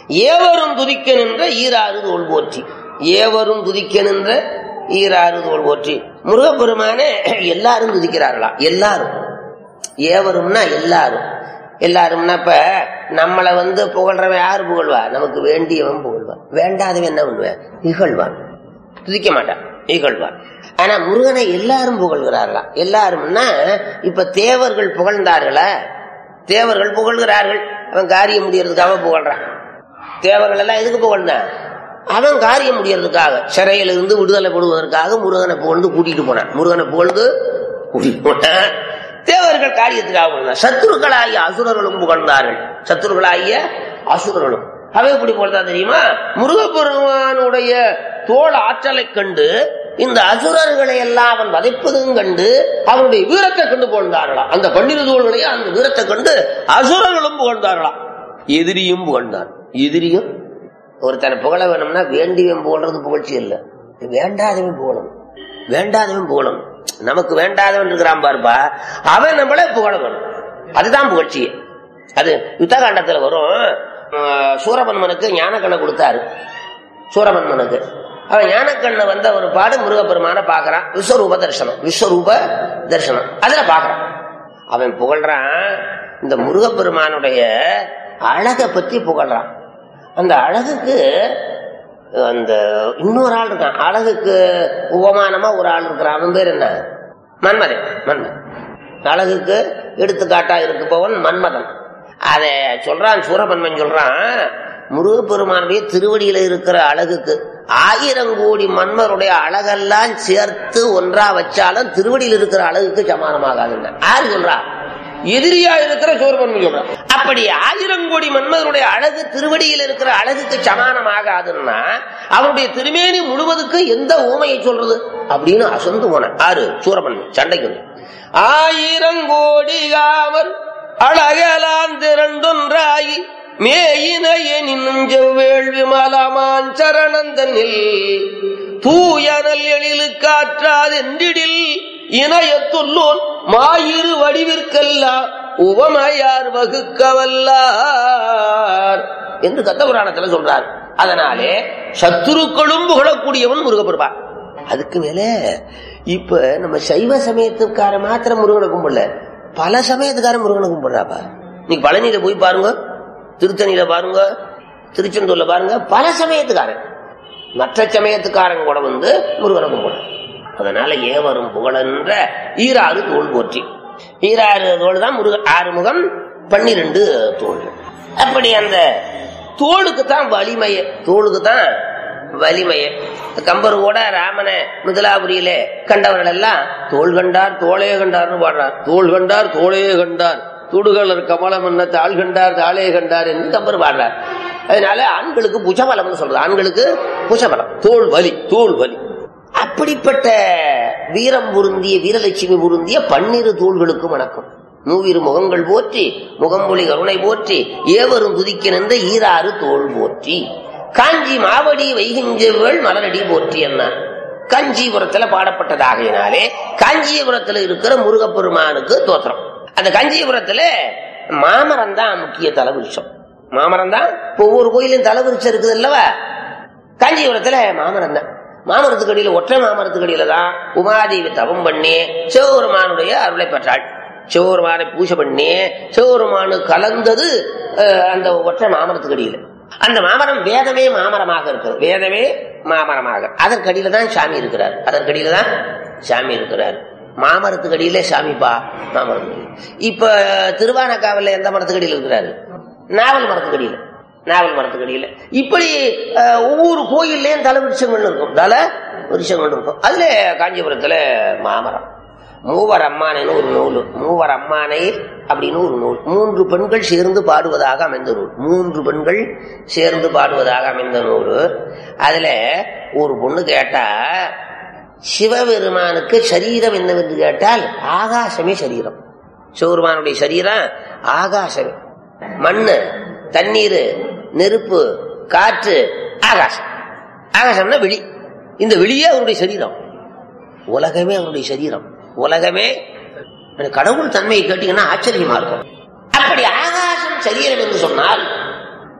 ஏவரும் துதிக்க நின்ற ஈராறு தோல் போற்றி ஏவரும் துதிக்க நின்ற ஈராறு தோல் போற்றி முருகப்பெருமானே எல்லாரும் துதிக்கிறார்களா எல்லாரும் ஏவரும்னா எல்லாரும் எல்லாரும்னா இப்ப நம்மளை வந்து புகழ்றவன் யாரு புகழ்வா நமக்கு வேண்டியவன் புகழ்வான் வேண்டாதவன் என்ன பண்ணுவேன் இகழ்வான் துதிக்க மாட்டான் இகழ்வான் ஆனா முருகனை எல்லாரும் புகழ்கிறார்களா எல்லாரும்னா இப்ப தேவர்கள் புகழ்ந்தார்களா தேவர்கள் புகழ்கிறார்கள் அவன் காரியம் முடியறதுக்காக புகழ்றான் தேவர்கள் எல்லாம் எதுக்கு புகழ்ந்தான் அவன் காரியம் முடியறதுக்காக சிறையில இருந்து விடுதலை படுவதற்காக முருகனை புகழ்ந்து கூட்டிட்டு போனான் முருகனை புகழ்ந்து கூட்டிட்டு போனான் தேவர்கள் காரியத்துக்காக புகழ்ந்தான் சத்துருக்களாகிய அசுரர்களும் புகழ்ந்தார்கள் சத்துருக்களாகிய அசுரர்களும் அவன் எப்படி போறதா தெரியுமா முருகப்பெருமானுடைய தோல் ஆற்றலை கண்டு இந்த அசுரர்களை எல்லாம் அவன் வதைப்பதும் கண்டு அவனுடைய வீரத்தை கண்டு புகழ்ந்தார்களாம் அந்த பன்னிரு தோள்களைய அந்த வீரத்தை கண்டு அசுரர்களும் புகழ்ந்தார்களாம் எதிரியும் புகழ்ந்தான் எதிரியும் ஒருத்தனை புகழ வேணும்னா வேண்டியவன் புகழ்றது புகழ்ச்சி இல்லை வேண்டாதவன் புகழணும் வேண்டாதவன் புகழணும் நமக்கு வேண்டாதவன் இருக்கிறான் பாருப்பா அவன் நம்மள புகழ வேணும் அதுதான் புகழ்ச்சியே அது யுத்தகாண்டத்துல வரும் அஹ், சூரபன்மனுக்கு ஞானக்கண்ணை கொடுத்தாரு சூரபன்மனுக்கு அவன் ஞானக்கண்ணை வந்த ஒரு பாடு முருகப்பெருமான பாக்குறான் விஸ்வரூப தரிசனம் விஸ்வரூப தரிசனம் அதுல பாக்குறான் அவன் புகழ்றான் இந்த முருகப்பெருமானுடைய அழகை பத்தி புகழ்றான் அந்த அழகுக்கு அந்த இன்னொரு ஆள் இருக்கான் அழகுக்கு உபமானமா ஒரு ஆள் இருக்கிறான் அவன் பேர் என்ன மன்மதன் மன்மதன் அழகுக்கு எடுத்துக்காட்டா இருப்பவன் மன்மதன் அதை சொல்றான் சூரபன்மன் சொல்றான் முருகப்பெருமானுடைய திருவடியில இருக்கிற அழகுக்கு ஆயிரம் கோடி மன்மருடைய அழகெல்லாம் சேர்த்து ஒன்றா வச்சாலும் திருவடியில் இருக்கிற அழகுக்கு சமானமாகாதுன்னு யாரு சொல்றா எதிரியா இருக்கிற சூரபன்மன் சொல்றான் அப்படி ஆயிரம் கோடி மன்மதனுடைய அழகு திருவடியில் இருக்கிற அழகுக்கு சமானமாகாதுன்னா அவனுடைய திருமேனி முழுவதுக்கு எந்த ஊமையை சொல்றது அப்படின்னு அசந்து போன ஆறு சூரபன்மன் சண்டைக்கு வந்து. ஆயிரம் கோடி காவல் அழகலாம் திரண்டொன்றாயி மேயினையனின் செவ்வேள்வி மலமான் சரணந்தனில் தூயனல் எழிலு காற்றாதென்றிடில் இணையத்துள்ளோன் மாயிரு வடிவிற்கெல்லாம் உவமையார் வகுக்கவல்லார் என்று கத்த புராணத்துல சொல்றார் அதனாலே சத்துருக்களும் புகழக்கூடியவன் முருகப்பெருமான் அதுக்கு மேல இப்ப நம்ம சைவ சமயத்துக்கார மாத்திரம் முருகனை கும்பிடல பல சமயத்துக்கார முருகனை கும்பிடுறாப்பா நீங்க பழனியில போய் பாருங்க திருத்தணியில பாருங்க திருச்செந்தூர்ல பாருங்க பல சமயத்துக்காரன் மற்ற சமயத்துக்காரங்க கூட வந்து முருகனை கும்பிடும் அதனால ஏவரும் புகழென்ற ஈராறு தோல் போற்றி ஈராறு தோல் தான் முருக ஆறுமுகம் பன்னிரண்டு தோள்கள் அப்படி அந்த தோளுக்கு தான் வலிமைய தோளுக்கு தான் வலிமைய கம்பர் கூட ராமனை மிதிலாபுரியில கண்டவர்கள் எல்லாம் தோல் கண்டார் தோளே கண்டார்னு பாடுறார் தோல் கண்டார் தோளே கண்டார் துடுகளர் கமலம் என்ன தாள் கண்டார் தாளே கண்டார் என்று கம்பர் பாடுறார் அதனால ஆண்களுக்கு புஜபலம்னு சொல்றது ஆண்களுக்கு புஜபலம் தோல் வலி தோல் வலி அப்படிப்பட்ட வீரம் பொருந்திய வீரலட்சுமி பொருந்திய பன்னிரு தோள்களுக்கு வணக்கம் மூவிரு முகங்கள் போற்றி முகமொழி கருணை போற்றி ஏவரும் குதிக்க நின்ற ஈராறு தோல் போற்றி காஞ்சி மாவடி வைகிஞ்சவள் மலரடி போற்றி என்ன காஞ்சிபுரத்துல பாடப்பட்டதாகையினாலே காஞ்சிபுரத்துல இருக்கிற முருகப்பெருமானுக்கு தோத்திரம் அந்த காஞ்சிபுரத்துல மாமரம் தான் முக்கிய தலைவிருஷம் மாமரம் தான் ஒவ்வொரு கோயிலும் தலைவிருச்சம் இருக்குது அல்லவா காஞ்சிபுரத்துல மாமரம் தான் மாமரத்துக்கு அடியில ஒற்றை மாமரத்துக்கு அடியில தான் உமாதேவி தவம் பண்ணி சிவபெருமானுடைய அருளை பெற்றாள் சிவபெருமானை பூஜை பண்ணி சிவபெருமானு கலந்தது அஹ், அந்த ஒற்றை மாமரத்துக்கு அடியில அந்த மாமரம் வேதமே மாமரமாக இருக்கிறது வேதமே மாமரமாக அதற்கடியில தான் சாமி இருக்கிறார் அதற்கடியில தான் சாமி இருக்கிறார் மாமரத்துக்கு அடியில சாமிப்பா மாமரம் இப்ப திருவானக்காவல்ல எந்த மரத்துக்கு அடியில இருக்கிறாரு நாவல் மரத்துக்கு அடியில நாவல் மரத்துக்கு அடியில இப்படி அஹ், ஒவ்வொரு கோயில்லையும் தலை விருட்சங்கள் இருக்கும் தலை விருட்சங்கள் இருக்கும் அதுல காஞ்சிபுரத்துல மாமரம் மூவர் அம்மானைன்னு ஒரு நூல் மூவர் அம்மானை அப்படின்னு ஒரு நூல் மூன்று பெண்கள் சேர்ந்து பாடுவதாக அமைந்த நூல் மூன்று பெண்கள் சேர்ந்து பாடுவதாக அமைந்த நூல் அதுல ஒரு பொண்ணு கேட்டா சிவபெருமானுக்கு சரீரம் என்னவென்று கேட்டால் ஆகாசமே சரீரம் சிவபெருமானுடைய சரீரம் ஆகாசமே மண்ணு தண்ணீர் நெருப்பு காற்று ஆகாசம் ஆகாசம்னா வெளி இந்த வெளியே அவருடைய சரீரம் உலகமே அவருடைய சரீரம் உலகமே எனக்கு கடவுள் தன்மையை கேட்டீங்கன்னா ஆச்சரியமா இருக்கும் அப்படி ஆகாசம் சரீரம் என்று சொன்னால்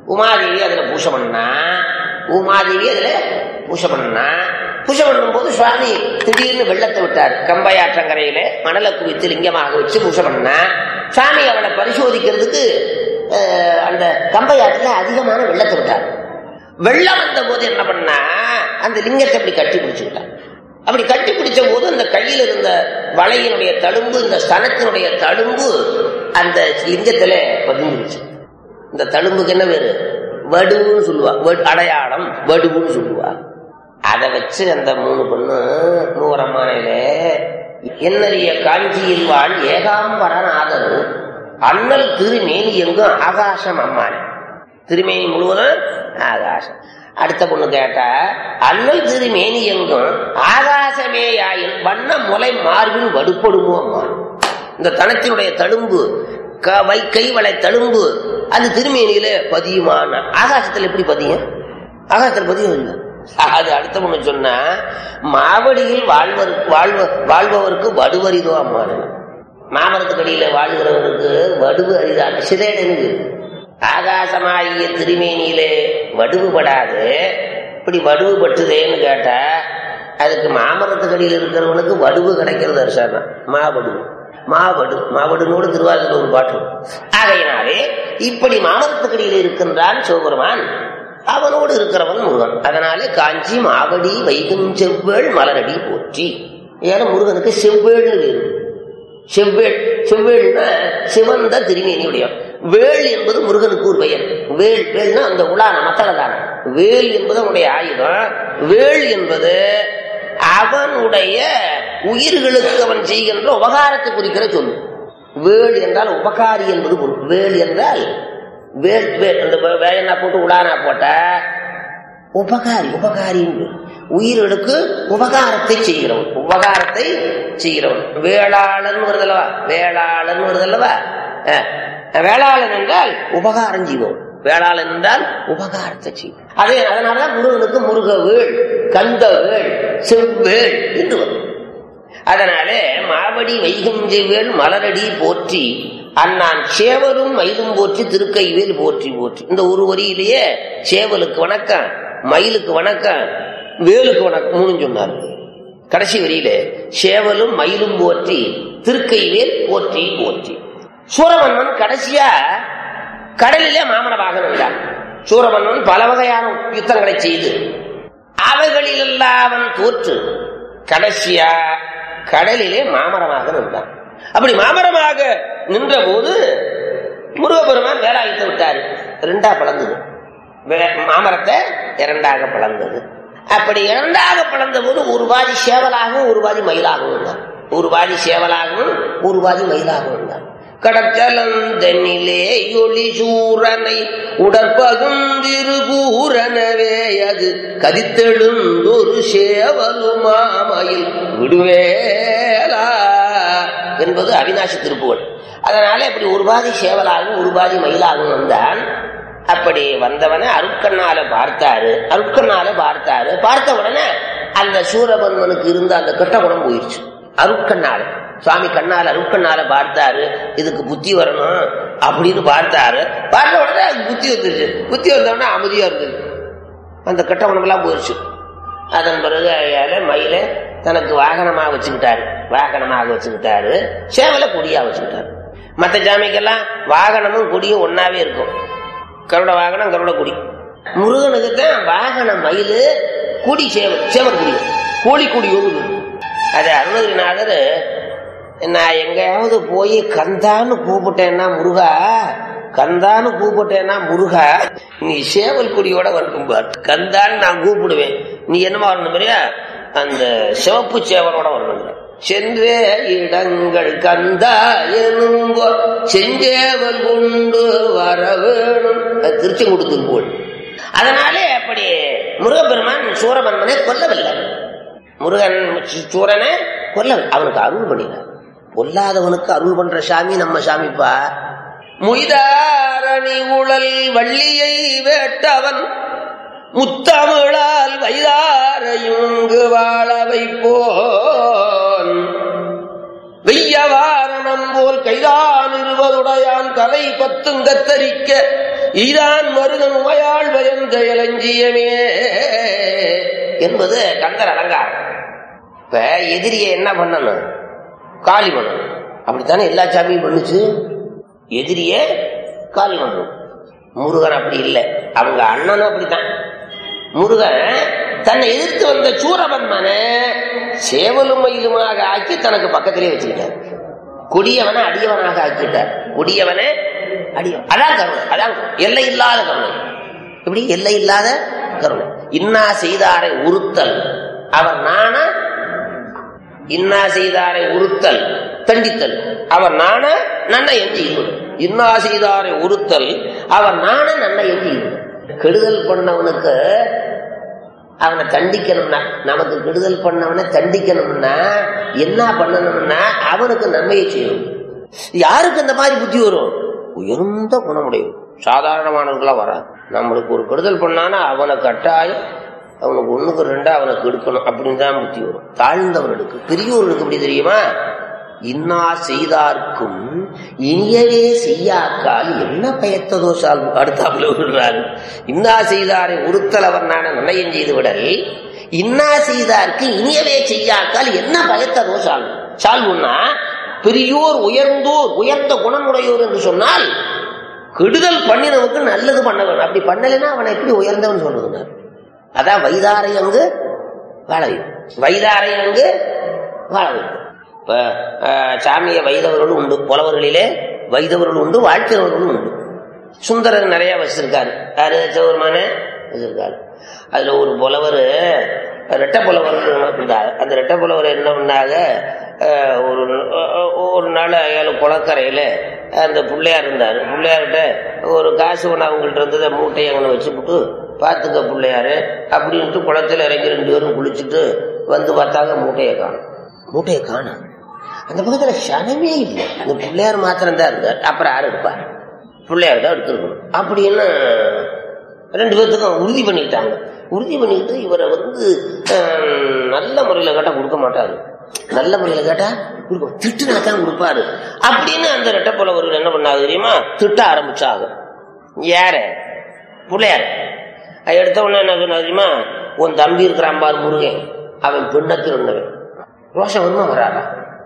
உமாதேவி அதுல பூசை பண்ணா உமாதேவி அதுல பூசை பண்ணா பூஜை பண்ணும்போது சுவாமி திடீர்னு வெள்ளத்தை விட்டார் கம்பையாற்றங்கரையில மணலை குவித்து லிங்கமாக வச்சு பூஜை பண்ணா சுவாமி அவளை பரிசோதிக்கிறதுக்கு அஹ், அந்த கம்பையாற்றுல அதிகமான வெள்ளத்தை விட்டார் வெள்ளம் வந்த போது என்ன பண்ணா அந்த லிங்கத்தை அப்படி கட்டி பிடிச்சுக்கிட்டான் அப்படி கட்டி பிடிச்ச போது அந்த கையில் இருந்த வளையினுடைய தழும்பு இந்த ஸ்தனத்தினுடைய தழும்பு அந்த லிங்கத்துல பதிஞ்சிருச்சு இந்த தழும்புக்கு என்ன பேரு வடுவுன்னு சொல்லுவா வடு- அடையாளம் வடுவுன்னு சொல்லுவா அதை வச்சு அந்த மூணு பொண்ணு மூவரம்மானையில என்னறிய காஞ்சியில் வாழ் ஏகாம்பரநாதன் அண்ணல் திருமேனி எங்கும் ஆகாசம் அம்மானே திருமேனி முழுவதும் ஆகாசம் அடுத்த பொண்ணு கேட்டா அண்ணல் திருமேனி எங்கும் ஆகாசமே ஆயின் வண்ண முலை மார்பில் வடுப்படுமோ அம்மா இந்த தனத்தினுடைய தழும்பு க- வை கைவளை தழும்பு அது திருமேனியில பதியுமான ஆகாசத்துல எப்படி பதியும் ஆகாசத்துல பதியும் இல்லை அது அடுத்த பொண்ணு சொன்னா மாவடியில் வாழ்வர் வாழ்வ வாழ்பவருக்கு வடுவரிதோ அம்மான மாமரத்துக்கடியில வாழ்கிறவனுக்கு வடுவு அரிதான சிதேடனுக்கு ஆகாசமாகிய திருமேனியிலே வடுவுபடாது இப்படி வடுவு பட்டுதேன்னு கேட்டா அதுக்கு மாமரத்துக்கடியில் இருக்கிறவனுக்கு வடுவு கிடைக்கிறது அரசாங்க மாவடுவு மாவடு மாவடுனோடு திருவாரூர் ஒரு பாட்டு ஆகையினாலே இப்படி மாமரத்துக்கடியில் இருக்கின்றான் சிவபெருமான் அவனோடு இருக்கிறவன் முருகன் அதனாலே காஞ்சி மாவடி வைகும் செவ்வேள் மலரடி போற்றி ஏன்னா முருகனுக்கு செவ்வேள்னு பேரு செவ்வேள் செவ்வேள்னா சிவந்த திருமேனியுடைய வேள் என்பது முருகனுக்கு ஒரு பெயர் வேள் வேள்னா அந்த உலான மத்தளதான வேல் என்பது அவனுடைய ஆயுதம் வேள் என்பது அவனுடைய உயிர்களுக்கு அவன் செய்கின்ற உபகாரத்தை குறிக்கிற சொல்லு வேள் என்றால் உபகாரி என்பது பொருள் வேள் என்றால் வேள் வேள் அந்த வே- வேயனா போட்டு உலானா போட்ட உபகாரி உபகாரின்னு உயிர்களுக்கு உபகாரத்தை செய்கிறவன் உபகாரத்தை செய்கிறவன் வேளாளன் வருதல்லவா வேளாளன் வருதல்லவா அஹ், வேளாளன் என்றால் உபகாரம் செய்வோம் வேளாளன் என்றால் உபகாரத்தை செய்வோம் அதே அதனாலதான் முருகனுக்கு முருகவேள் கந்தவேள் செவ்வேள் என்று வரும் அதனாலே மாவடி வைகுஞ்செவ்வேள் மலரடி போற்றி அண்ணான் சேவலும் மயிலும் போற்றி திருக்கைவேல் போற்றி போற்றி இந்த ஒரு வரியிலேயே சேவலுக்கு வணக்கம் மயிலுக்கு வணக்கம் வேலுக்கு வணக்கம் மூணு சொன்னார் கடைசி வரியிலே சேவலும் மயிலும் போற்றி திருக்கைவேல் போற்றி போற்றி சூரமன்னன் கடைசியா கடலிலே மாமனமாக நின்றான் சூரமன்னன் பல வகையான யுத்தங்களை செய்து அவைகளிலெல்லாம் அவன் தோற்று கடைசியா கடலிலே மாமரமாக நின்றான் அப்படி மாமரமாக நின்ற போது முருகப்பெருமான் வேலாயுத்த விட்டாரு ரெண்டா பிளந்தது வே- மாமரத்தை இரண்டாக பிளந்தது அப்படி இரண்டாக பிளந்த போது ஒரு பாதி சேவலாகவும் ஒரு பாதி மயிலாகவும் இருந்தார் ஒரு பாதி சேவலாகவும் ஒரு பாதி மயிலாகவும் இருந்தார் கடற்கலந்தனிலே ஒளி சூரனை உடற்பகுந்திருகூரனவே அது கதித்தெழுந்தொரு சேவலுமாமயில் விடுவேலா என்பது அவினாசி திருப்புவன் அதனால இப்படி ஒரு பாதி சேவலாகவும் ஒரு பாதி மயிலாகவும் வந்தான் அப்படி வந்தவனை அருட்கண்ணால பார்த்தாரு அருட்கண்ணால பார்த்தாரு பார்த்த உடனே அந்த சூரபன்மனுக்கு இருந்த அந்த கெட்ட குணம் போயிடுச்சு அருட்கண்ணால சுவாமி கண்ணால அருட்கண்ணால பார்த்தாரு இதுக்கு புத்தி வரணும் அப்படின்னு பார்த்தாரு பார்த்த உடனே அதுக்கு புத்தி வந்துருச்சு புத்தி வந்த உடனே அமைதியா இருந்தது அந்த கெட்ட குணமெல்லாம் போயிடுச்சு அதன் பிறகு அயால மயில தனக்கு வாகனமாக வச்சுக்கிட்டாரு வாகனமாக வச்சுக்கிட்டாரு சேவலை கொடியா வச்சுக்கிட்டாரு மற்ற ஜாமிக்கெல்லாம் வாகனமும் கொடியும் ஒன்னாவே இருக்கும் கருட வாகனம் கருட கொடி முருகனுக்கு தான் வாகன மயில் கொடி சேவல் சேவல் கொடி கோழி கொடி ஒன்று அது அருணகிரிநாதர் நான் எங்கேயாவது போய் கந்தான்னு கூப்பிட்டேன்னா முருகா கந்தான்னு கூப்பிட்டேன்னா முருகா நீ சேவல் கொடியோட வரணும் பார் கந்தான்னு நான் கூப்பிடுவேன் நீ என்னமா வரணும் பெரியா அந்த சிவப்பு சேவலோட வரணும் சென்றே இடங்கள் கந்தா எனும் போல் செஞ்சேவல் கொண்டு வர வேணும் அது திருச்செங்குடு போல் அதனாலே அப்படி முருகப்பெருமான் சூரபன்மனை கொல்லவில்லை முருகன் சு- சூரனை கொல்லவில்லை அவனுக்கு அருள் பண்ணினார் கொல்லாதவனுக்கு அருள் பண்ற சாமி நம்ம சாமிப்பா முய்தாரணி உழல் வள்ளியை வேட்டவன் முத்தமிழால் வைதாரையுங்கு வாழ வைப்போன் வெய்ய வாரணம் போல் கைதான் இருவதுடையான் தலை பத்தும் கத்தரிக்க ஈரான் மருகன் உமையாள் பயந்த இளஞ்சியமே என்பது கந்தர் அலங்காரம் இப்ப எதிரியை என்ன பண்ணணும் காலி பண்ணணும் அப்படித்தானே எல்லா சாமியும் பண்ணுச்சு எதிரிய காலி பண்ணணும் முருகன் அப்படி இல்லை அவங்க அண்ணனும் அப்படித்தான் முருகன் தன்னை எதிர்த்து வந்த சூரபன்மனை சேவலும் மயிலுமாக ஆக்கி தனக்கு பக்கத்திலே வச்சுக்கிட்டார் கொடியவனை அடியவனாக ஆக்கிட்டார் கொடியவனை அடியவன் அதான் கருணை அதான் கருணை. எல்லை இல்லாத கருணை இப்படி எல்லை இல்லாத கருணை இன்னா செய்தாரை உறுத்தல் அவர் நானா இன்னா செய்தாரை உறுத்தல் தண்டித்தல் அவர் நாண நன்னை என்று இருவது இன்னா செய்தாரை உறுத்தல் அவர் நாண நன்னை என்று இருவது கெடுதல் பண்ணவனுக்கு அவனை தண்டிக்கணும்னா நமக்கு கெடுதல் பண்ணவனை தண்டிக்கணும்னா என்ன பண்ணணும்னா அவனுக்கு நன்மையை செய்யணும் யாருக்கு இந்த மாதிரி புத்தி வரும் உயர்ந்த குணமுடையவன் சாதாரணமானவர்களா வராது நம்மளுக்கு ஒரு கெடுதல் பண்ணானா அவனை கட்டாயம் அவனுக்கு ஒண்ணுக்கு ரெண்டா அவனை கெடுக்கணும் அப்படின்னு தான் புத்தி வரும் தாழ்ந்தவர்களுக்கு பெரியோர்களுக்கு எப்படி தெரியுமா இன்னா செய்தார்க்கும் இனியவே செய்யாக்கால் என்ன பயத்ததோ சால் அடுத்தாப்புல விடுறாரு இன்னா செய்தாரை உறுத்தல் அவர் நான நிர்ணயம் செய்து விடல் இன்னா செய்தார்க்கு இனியவே செய்யாக்கால் என்ன பயத்ததோ சால் சால்வுன்னா பெரியோர் உயர்ந்தோர் உயர்ந்த குணமுடையோர் என்று சொன்னால் கெடுதல் பண்ணினவனுக்கு நல்லது பண்ண வேணும் அப்படி பண்ணலைன்னா அவனை எப்படி உயர்ந்தவன் சொல்றதுங்க அதான் வைதாரை அங்கு வாழ வைக்கும் வைதாரை அங்கு வாழ வைக்கும் இப்ப அஹ், சாமியை வைதவர்களும் உண்டு புலவர்களிலே வைதவர்களும் உண்டு வாழ்க்கையவர்களும் உண்டு சுந்தரர் நிறைய வச்சிருக்காரு யாரு சிவபெருமான வச்சிருக்காரு அதுல ஒரு புலவர் ரெட்ட புலவர் இருந்தார் அந்த ரெட்ட புலவர் என்ன பண்ணாங்க அஹ், ஒரு அஹ், ஒரு நாள் ஏழு குளக்கரையில அந்த பிள்ளையார் இருந்தார் பிள்ளையார்கிட்ட ஒரு காசு ஒன்று அவங்கள்ட்ட இருந்ததை மூட்டையை அங்கே வச்சுப்புட்டு பார்த்துக்க பிள்ளையாரு அப்படின்ட்டு குளத்துல இறங்கி ரெண்டு பேரும் குளிச்சுட்டு வந்து பார்த்தாங்க மூட்டையை காணும் மூட்டையை காணும் அந்த பக்கத்துல சனமே இல்லை அந்த பிள்ளையார் மாத்திரம் தான் இருந்தார் அப்புறம் யாரும் எடுப்பார் பிள்ளையார் தான் எடுத்துருக்கணும் அப்படின்னு ரெண்டு பேர்த்துக்கும் உறுதி பண்ணிக்கிட்டாங்க உறுதி பண்ணிக்கிட்டு இவரை வந்து ஆம், நல்ல முறையில கேட்டா கொடுக்க மாட்டாரு நல்ல முறையில கேட்டா கொடுக்க திட்டுனா தான் கொடுப்பாரு அப்படின்னு அந்த ரெட்டை புலவர்கள் என்ன பண்ணாங்க தெரியுமா திட்ட ஆரம்பிச்சாங்க யார பிள்ளையார் அது எடுத்த உடனே என்ன சொன்னா தெரியுமா உன் தம்பி இருக்கிறான் பாரு முருகன் அவன் பின்னத்தில் இருந்தவன் ரோஷம் வருமா வராதா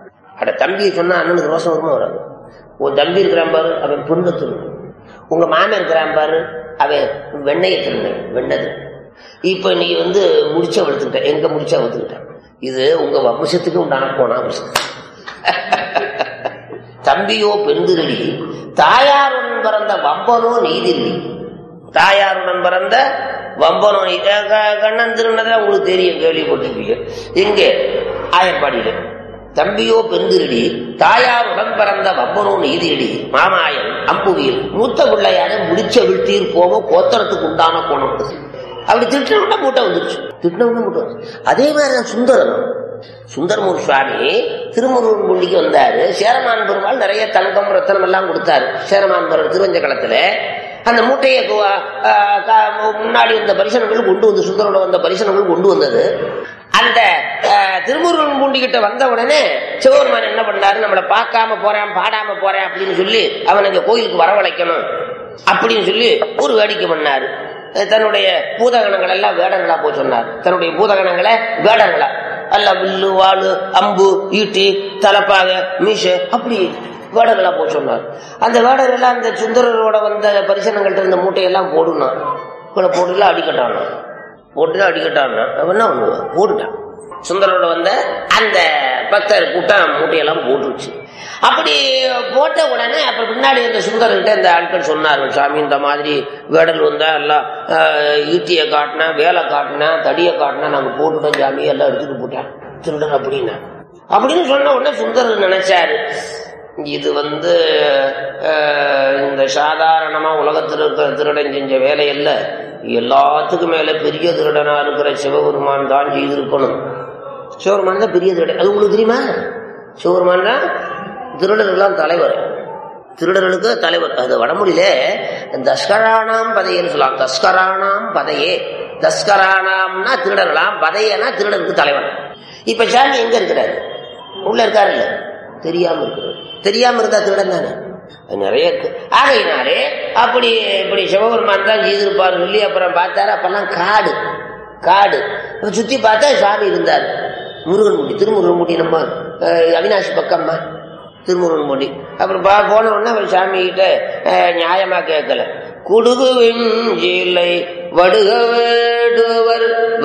அட தம்பியை சொன்னா அண்ணனுக்கு ரோஷம் வருமா வராது உன் தம்பி இருக்கிறான் பாரு அவன் பின்னத்தில் உங்க மாமன் இருக்கிறான் பாரு அவன் வெண்ணையை திருந்தவன் வெண்ணது இப்ப நீ வந்து முடிச்ச வளர்த்துக்கிட்ட எங்க முடிச்சா வளர்த்துக்கிட்ட இது உங்க வம்சத்துக்கு உண்டான போனா தம்பியோ பெண்திரடி தாயாருடன் பிறந்த வம்பனோ நீதில்லி தாயாருடன் பிறந்த வம்பனோ நீ- அஹ் க- கண்ணன் திருநதை உங்களுக்கு தெரியும் கேள்விப்பட்டிருப்பீங்க இங்கே ஆயப்பாடியில தம்பியோ பெண்திரடி தாயாருடன் பிறந்த வம்பனோ நீதியடி மாமாயன் அம்புவியில் மூத்த பிள்ளையான முடிச்ச வீழ்த்தீர் போக கோத்தரத்துக்கு உண்டான கோணம் அப்படி திட்டினவுடனே மூட்டை வந்துருச்சு திட்டினவுடனே மூட்டை வந்துருச்சு அதே மாதிரி தான் சுந்தரன் சுந்தரமூர் சுவாமி திருமுருகன் குண்டிக்கு வந்தாரு சேரமான் பெருமாள் நிறைய தங்கம் ரத்தனம் எல்லாம் கொடுத்தாரு சேரமான் பெருமாள் திருவஞ்ச களத்துல அந்த மூட்டையை கு- ஆ, கா- முன்னாடி வந்த பரிசனங்கள் கொண்டு வந்து சுந்தரோட வந்த பரிசனங்கள் கொண்டு வந்தது அந்த ஆ, திருமுருகன் பூண்டிக்கிட்ட வந்த உடனே சிவபெருமான் என்ன பண்ணாரு நம்மளை பார்க்காம போறேன் பாடாம போறேன் அப்படின்னு சொல்லி அவன் இங்க கோயிலுக்கு வரவழைக்கணும் அப்படின்னு சொல்லி ஒரு வேடிக்கை பண்ணாரு தன்னுடைய பூதகணங்கள் எல்லாம் வேடங்களா போய் சொன்னார் தன்னுடைய பூதகணங்களை வேடங்களா அல்ல வில்லு வாளு அம்பு ஈட்டி தலப்பாக மீச அப்படி வேடங்களா போய் சொன்னார் அந்த வேடங்கள்லாம் அந்த சுந்தரரோட வந்த பரிசனங்கள்ட்ட இருந்த மூட்டையெல்லாம் போடுனான் இவனை போட்டுலாம் அடிக்கட்டான் போட்டுதான் அடிக்கட்டான் அவன் என்ன பண்ணுவான் போட்டுட்டான் சுந்தரோட வந்த அந்த பக்தர் கூட்டம் மூட்டையெல்லாம் போட்டுருச்சு அப்படி போட்ட உடனே அப்புறம் பின்னாடி இந்த சுந்தரர்கிட்ட இந்த ஆட்கள் சொன்னார்கள் சாமி இந்த மாதிரி வேடல் வந்தா எல்லாம் ஆஹ், ஈட்டியை காட்டினா வேலை காட்டினா தடியை காட்டினா நாங்க போட்டுட்டோம் சாமி எல்லாம் எடுத்துட்டு போட்டேன் திருடன் அப்படின்னா அப்படின்னு சொன்ன உடனே சுந்தரர் நினைச்சாரு இது வந்து ஆஹ், இந்த சாதாரணமா உலகத்தில் இருக்கிற திருடன் செஞ்ச வேலையல்ல எல்லாத்துக்கும் மேல பெரிய திருடனா இருக்கிற சிவபெருமான் தான் செய்திருக்கணும் சிவபெருமான் தான் பெரிய திருடன் அது உங்களுக்கு தெரியுமா சிவபெருமான் தான் திருடர்கள்லாம் தலைவர் திருடர்களுக்கு தலைவர் அது வடமொழியில தஸ்கரானாம் பதையன்னு சொல்லலாம் தஸ்கரானாம் பதையே தஸ்கரானாம்னா திருடர்களாம் பதையனா திருடருக்கு தலைவன் இப்ப சாமி எங்க இருக்கிறாரு உள்ள இருக்காரு இல்ல தெரியாம இருக்கிறது தெரியாம இருந்தா திருடன் தானே அது நிறைய இருக்கு ஆகையினாலே அப்படி இப்படி சிவபெருமான் தான் செய்திருப்பார் சொல்லி அப்புறம் பார்த்தாரு அப்பெல்லாம் காடு காடு அப்ப சுத்தி பார்த்தா சுவாமி இருந்தார் முருகன்முடி திருமுருகன்முடி நம்ம அஹ், அவினாசி பக்கம்மா திருமுருகன்முடி அப்புறம் பா போன உடனே அவர் சாமி கிட்ட அஹ், நியாயமா கேட்கல குடுகு வெஞ்சிலை வடுக வேடுவர்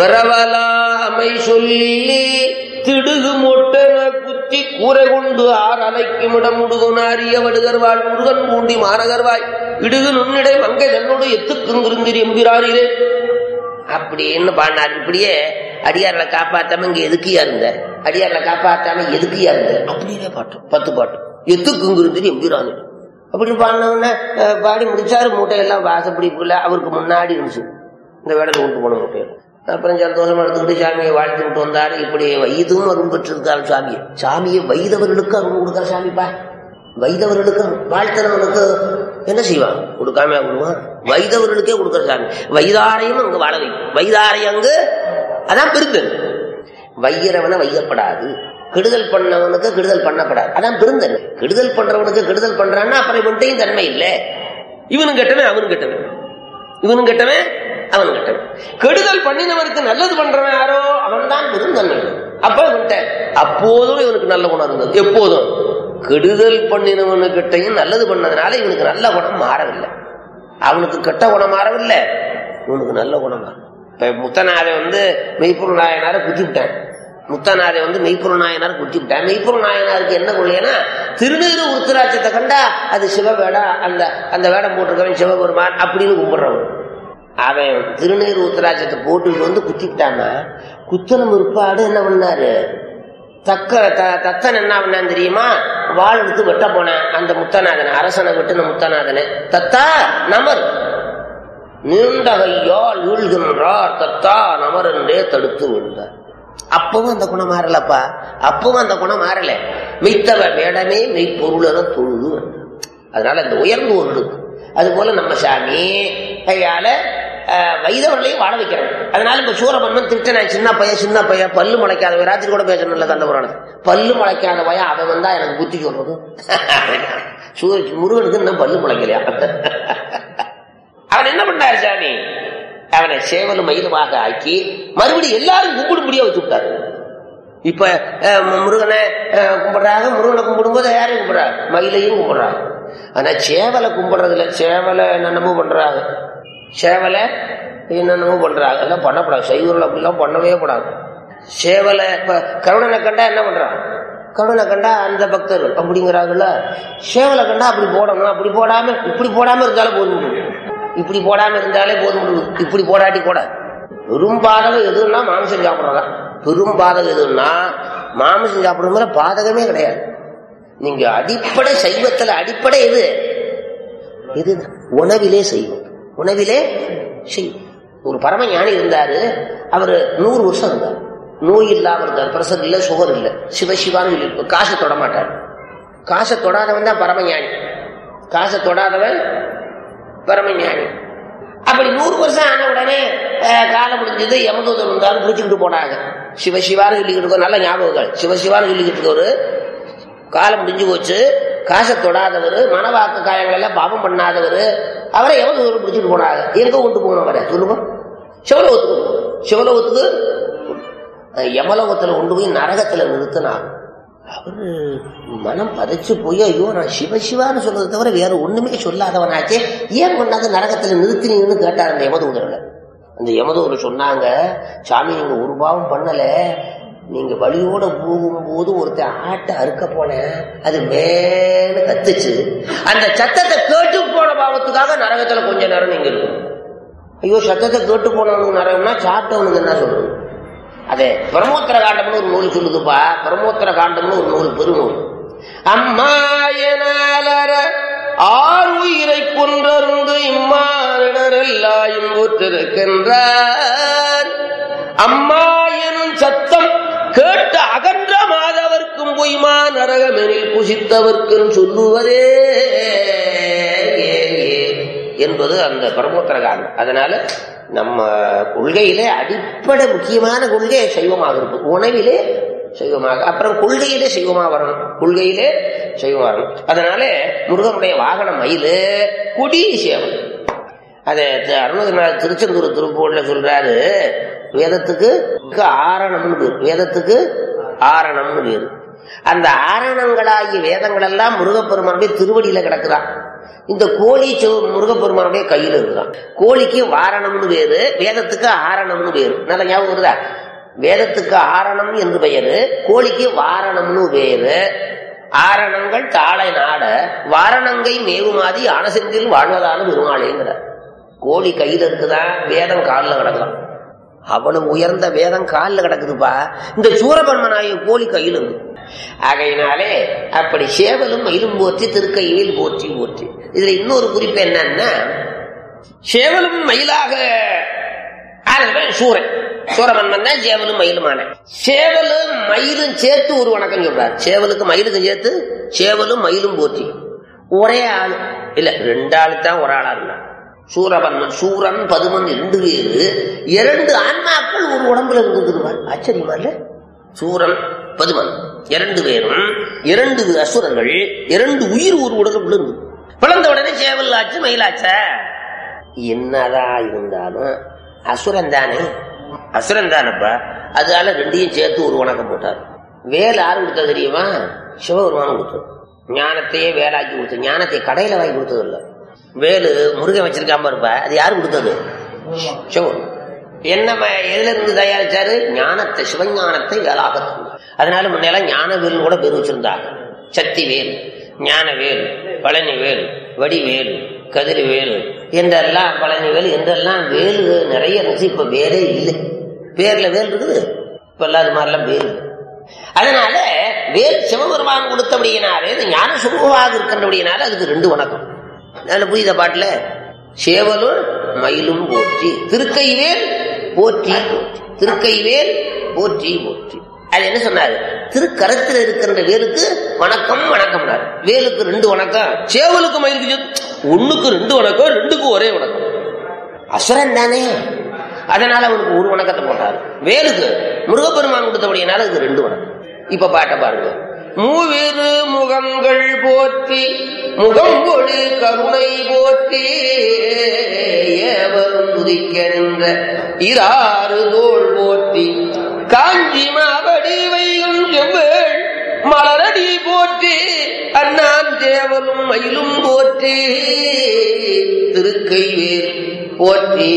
விரவலாமை சொல்லி திடுகு மொட்டன குத்தி கூரை கொண்டு ஆறு அலைக்கும் இடம் முடுகுனாரிய வடுகர்வாள் முருகன் பூண்டி மாநகர்வாய் இடுகு நுண்ணிடை மங்கை தன்னோடு எத்துக்குங்கிருந்திரி எம்பிரானிலே அப்படின்னு பாடினார் இப்படியே அடியார்களை காப்பாத்தாம இங்க எதுக்கியா இருந்த அடியார்களை காப்பாத்தாம எதுக்கியா இருந்த அப்படியே பாட்டு பத்து பாட்டு எத்துக்குங்கிருந்திரி எம்பிரானி அப்படின்னு பாடினவுடனே அஹ், பாடி முடிச்சாரு மூட்டையெல்லாம் வாசப்படிப்புல அவருக்கு முன்னாடி இருந்துச்சு இந்த வேடத்தை கொண்டு போன மூட்டையை அப்புறம் சந்தோஷமா எடுத்துக்கிட்டு சாமியை வாழ்த்து விட்டு வந்தாரு இப்படி வைதும் அருள் பெற்றிருக்காரு சாமியை சாமியை வைதவர்களுக்கு அருள் கொடுக்காரு சாமிப்பா வைதவர்களுக்கு வாழ்த்தனவனுக்கு என்ன செய்வான் கொடுக்காம கொடுவான் வைதவர்களுக்கே கொடுக்கிற சாமி வைதாரையும் அங்கு வாழ வைக்கும் வைதாரை அங்கு அதான் பெருந்தன் வையறவனை வையப்படாது கெடுதல் பண்ணவனுக்கு கெடுதல் பண்ணப்படாது அதான் பெருந்தன் கெடுதல் பண்றவனுக்கு கெடுதல் பண்றான்னா அப்புறம் இவன்ட்டையும் தன்மை இல்லை இவனும் கெட்டவன் அவனும் கெட்டவன் இவனும் கெட்டவன் அவன் கெட்டவன் கெடுதல் பண்ணினவனுக்கு நல்லது பண்றவன் யாரோ அவன் தான் பெருந்தன்மை அப்ப இவன்ட்ட அப்போதும் இவனுக்கு நல்ல குணம் இருந்தது எப்போதும் கெடுதல் பண்ணினவனுக்கிட்டையும் நல்லது பண்ணதுனால இவனுக்கு நல்ல குணம் மாறவில்லை அவனுக்கு கெட்ட குணம் மாறவில்லை இவனுக்கு நல்ல குணம் மாறும் இப்ப முத்தநாதை வந்து மெய்ப்பொருள் நாயனாரை குத்தி விட்டான் முத்தநாதை வந்து மெய்ப்பொருள் நாயனாரை குத்தி விட்டான் மெய்ப்பொருள் நாயனாருக்கு என்ன கொள்ளையனா திருநீறு உருத்திராட்சத்தை கண்டா அது சிவ வேடம் அந்த அந்த வேடம் போட்டிருக்கவன் சிவபெருமான் அப்படின்னு கும்பிடுறவன் அவன் திருநீர் உத்தராட்சத்தை போட்டுக்கிட்டு வந்து குத்திக்கிட்டான்னா குத்தனம் இருப்பாடு என்ன பண்ணாரு தக்க த- தத்தன் என்ன பண்ணான் தெரியுமா வாள் எடுத்து வெட்ட போனேன் அந்த முத்தநாதனை அரசனை வெட்டின முத்தநாதனை தத்தா நமர் நீண்ட கையால் வீழ்கின்றார் தத்தா நமர் என்றே தடுத்து விழுந்தார் அப்பவும் அந்த குணம் மாறலப்பா அப்பவும் அந்த குணம் மாறல மெய்த்தவ வேடமே மெய்ப்பொருள் என தொழுது வந்தார். அதனால இந்த உயர்ந்தோர்களுக்கு அது போல நம்ம சாமி கையால அஹ், வைதவர்களையும் வாழ வைக்கிறோம் அதனால இப்ப சூரபன்மன் திட்டன சின்ன பையன் சின்ன பையன் பல்லு முளைக்காத ராத்திரி கூட பேசணும்ல கந்த புராணம் பல்லு முளைக்காத பையன் அவன் வந்தா எனக்கு புத்தி சொல்றது சூர முருகனுக்கு இன்னும் பல்லு முளைக்கலையா அவன் என்ன பண்ணாரு சாமி அவனை சேவலும் மயிலுமாக ஆக்கி மறுபடியும் எல்லாரும் கும்பிடும்படியா வச்சு விட்டாரு இப்ப அஹ், முருகனை அஹ், கும்பிடுறாங்க முருகனை கும்பிடும்போது யாரையும் கும்பிடுறாங்க மயிலையும் கும்பிடுறாங்க ஆனா சேவலை கும்பிடுறதுல சேவலை என்னென்னமோ பண்றாங்க சேவலை என்னென்னமோ பண்றாங்க அதெல்லாம் பண்ணக்கூடாது சைவர்கள் அப்படிலாம் பண்ணவே கூடாது சேவலை இப்ப கருணனை கண்டா என்ன பண்றாங்க கருணனை கண்டா அந்த பக்தர்கள் அப்படிங்கிறாங்கல்ல சேவலை கண்டா அப்படி போடணும் அப்படி போடாம இப்படி போடாம இருந்தாலே போதும் இப்படி போடாம இருந்தாலே போதும் இப்படி போடாட்டி கூட பெரும் பாதகம் எதுன்னா மாமிசம் சாப்பிடறதா பெரும் பாதகம் எதுன்னா மாமிசம் சாப்பிடுற பாதகமே கிடையாது நீங்க அடிப்படை சைவத்துல அடிப்படை எது இது உணவிலே செய்வோம் உணவிலே செய்வோம் ஒரு பரம ஞானி இருந்தாரு அவரு நூறு வருஷம் இருந்தார் நோய் இல்லாம இருந்தார் பிரஷர் இல்ல சுகர் இல்ல சிவசிவான்னு சொல்லி காசை தொட மாட்டார் காசை தொடாதவன் தான் பரமஞானி காசை தொடாதவன் பரமஞானி அப்படி நூறு வருஷம் ஆன உடனே அஹ், காலம் முடிஞ்சது யமதூதன் வந்தாலும் பிடிச்சுக்கிட்டு போனாங்க சிவசிவான்னு சொல்லிக்கிட்டு இருக்கோம் நல்ல ஞாபகங்கள் சிவசிவான்னு சொல்லிக்கிட்டு இருக்கவரு காலம் முடிஞ்சு போச்சு காசை தொடாதவர் மனவாக்கு காயங்கள் எல்லாம் பாவம் பண்ணாதவர் அவரை யமதூதன் பிடிச்சிட்டு போனாங்க எங்க கொண்டு போகணும் அவரை சொல்லுங்க சிவலோகத்துக்கு கொண்டு போகணும். சிவலோகத்துக்கு அஹ், யமலோகத்துல கொண்டு போய் நரகத்துல நிறுத்தினாங்க அவரு மனம் பதைச்சு போய் ஐயோ நான் சிவ சிவான்னு சொல்றதை தவிர வேற ஒண்ணுமே சொல்லாதவனாச்சே ஏன் கொண்டாந்து நரகத்துல நிறுத்தினீங்கன்னு கேட்டார் அந்த யமதூதர்களை அந்த யமதூதர் சொன்னாங்க சாமி நீங்க ஒரு பாவம் பண்ணல நீங்க வழியோட போகும்போது ஒருத்தன் ஆட்டை அறுக்க போனேன் அது மேல கத்துச்சு அந்த சத்தத்தை கேட்டு போன பாவத்துக்காக நரகத்துல கொஞ்ச நேரம் நீங்க இருக்கும் ஐயோ சத்தத்தை கேட்டு போனவனுக்கு நரகம்னா சாப்பிட்டவனுக்கு என்ன சொல்றது அதே பிரமோத்தர காண்டம்னு ஒரு நூல் சொல்லுதுப்பா பிரமோத்தர காண்டம்னு ஒரு நூல் பெருநூல் அம்மா எனாலர ஆறு உயிரை கொன்றருந்து இம்மானிடரெல்லாம் இன்புற்றிருக்கின்றார் அம்மா எனும் சத்தம் கேட்டு அகன்ற மாதவர்க்கும் பொய்மா நரகமெனில் புசித்தவர்க்கும் சொல்லுவதே என்பது அந்த பரமோத்தர காண்டம் அதனால நம்ம கொள்கையிலே அடிப்படை முக்கியமான கொள்கை சைவமாக இருக்கும் உணவிலே சைவமாக அப்புறம் கொள்கையிலே சைவமா வரணும் கொள்கையிலே சைவமா வரணும் அதனால முருகனுடைய வாகனம் மயில் கொடி சேவல் அதை த- அருணகிரிநாதர் திருச்செந்தூர் திருப்பூர்ல சொல்றாரு வேதத்துக்கு ஆரணம்னு பேர் வேதத்துக்கு ஆரணம்னு பேரு அந்த ஆரணங்களாகிய வேதங்கள் எல்லாம் முருகப்பெருமானுடைய திருவடியில கிடக்குதான் இந்த கோழி சிவ- முருகப்பெருமானுடைய கையில இருக்குதான் கோழிக்கு வாரணம்னு பேரு வேதத்துக்கு ஆரணம்னு பேரு நல்ல ஞாபகம் வருதா வேதத்துக்கு ஆரணம் என்று பெயரு கோழிக்கு வாரணம்னு பேரு ஆரணங்கள் தாளை நாட வாரணங்கை மேவுமாதி ஆனசெந்தில் வாழ்வதான பெருமாளேங்கிறார் கோழி கையில இருக்குதான் வேதம் காலில் கிடக்கலாம் அவ்வளவு உயர்ந்த வேதம் காலில் கிடக்குதுப்பா இந்த சூரபன்மனாய கோழி கையில் இருக்கு ஆகையினாலே அப்படி சேவலும் மயிலும் போற்றி திருக்கையில் போற்றி போற்றி இதுல இன்னொரு குறிப்பு என்னன்னா சேவலும் மயிலாக ஆனவன் சூரன் சூரபன்மன் தான் சேவலும் மயிலுமான சேவலும் மயிலும் சேர்த்து ஒரு வணக்கம் சொல்றார் சேவலுக்கு மயிலுக்கும் சேர்த்து சேவலும் மயிலும் போற்றி ஒரே ஆள் இல்ல ரெண்டு ஆளு தான் ஒரு ஆளா இருந்தான் சூரபன்மன் சூரன் பதுமன் ரெண்டு பேரு இரண்டு ஆன்மாக்கள் ஒரு உடம்புல இருந்துருவார் ஆச்சரியமா இல்ல சூரன் பதுமன் இரண்டு பேரும் இரண்டு அசுரர்கள் இரண்டு உயிர் ஒரு உடலுக்குள்ள இருந்து பிளந்த உடனே சேவல் ஆச்சு மயிலாச்சா என்னதான் இருந்தாலும் அசுரன் தானே அசுரன் தானப்பா அதனால ரெண்டையும் சேர்த்து ஒரு வணக்கம் போட்டார் வேல் யாரு கொடுத்தது தெரியுமா சிவபெருமான் கொடுத்தது ஞானத்தையே வேலாக்கி கொடுத்தது ஞானத்தை கடையில வாங்கி கொடுத்தது இல்ல வேலு முருகன் வச்சிருக்காம இருப்ப அது யாரு கொடுத்தது சிவபெருமான் என்ன ம- எதுல இருந்து தயாரிச்சாரு ஞானத்தை சிவஞானத்தை வேலாக தந்தார். அதனால முன்னெல்லாம் ஞான வேல் கூட பேர் வச்சிருந்தாங்க சக்தி வேல் ஞான வேல் பழனி வேல் வடிவேல் கதிரி வேல் என்றெல்லாம் பழனி வேல் என்றெல்லாம் வேல் நிறைய இருந்துச்சு இப்ப வேலே இல்லை பேர்ல வேல் இருக்குது இப்ப எல்லாம் அது மாதிரிலாம் வேல் இல்லை. அதனால வேல் சிவபெருமான் கொடுத்தபடியினாலே இந்த ஞான சுரூபமாக இருக்கின்றபடியினால அதுக்கு ரெண்டு வணக்கம் நல்ல புரியுத பாட்டுல சேவலும் மயிலும் போற்றி திருக்கைவேல் போற்றி போற்றி திருக்கைவேல் போற்றி போற்றி அது என்ன சொன்னாரு திருக்கரத்தில் இருக்கின்ற வேலுக்கு வணக்கம் வணக்கம் வேலுக்கு ரெண்டு வணக்கம் சேவலுக்கு மயிலுக்கு சேர்த்து ஒண்ணுக்கு ரெண்டு வணக்கம் ரெண்டுக்கும் ஒரே வணக்கம் அசுரன் தானே அதனால அவனுக்கு ஒரு வணக்கத்தை போட்டாரு வேலுக்கு முருகப்பெருமான் கொடுத்தபடியானால அதுக்கு ரெண்டு வணக்கம் இப்ப பாட்டை பாருங்க மூவிரு முகங்கள் போற்றி முகம் ஒளி கருணை போற்றி ஏவரும் துதிக்க நின்ற இராறு தோள் போற்றி காஞ்சி மாவடி வைகும் செவ்வேள் மலரடி போற்றி அண்ணான் தேவலும் மயிலும் போற்றி திருக்கைவேல் போற்றி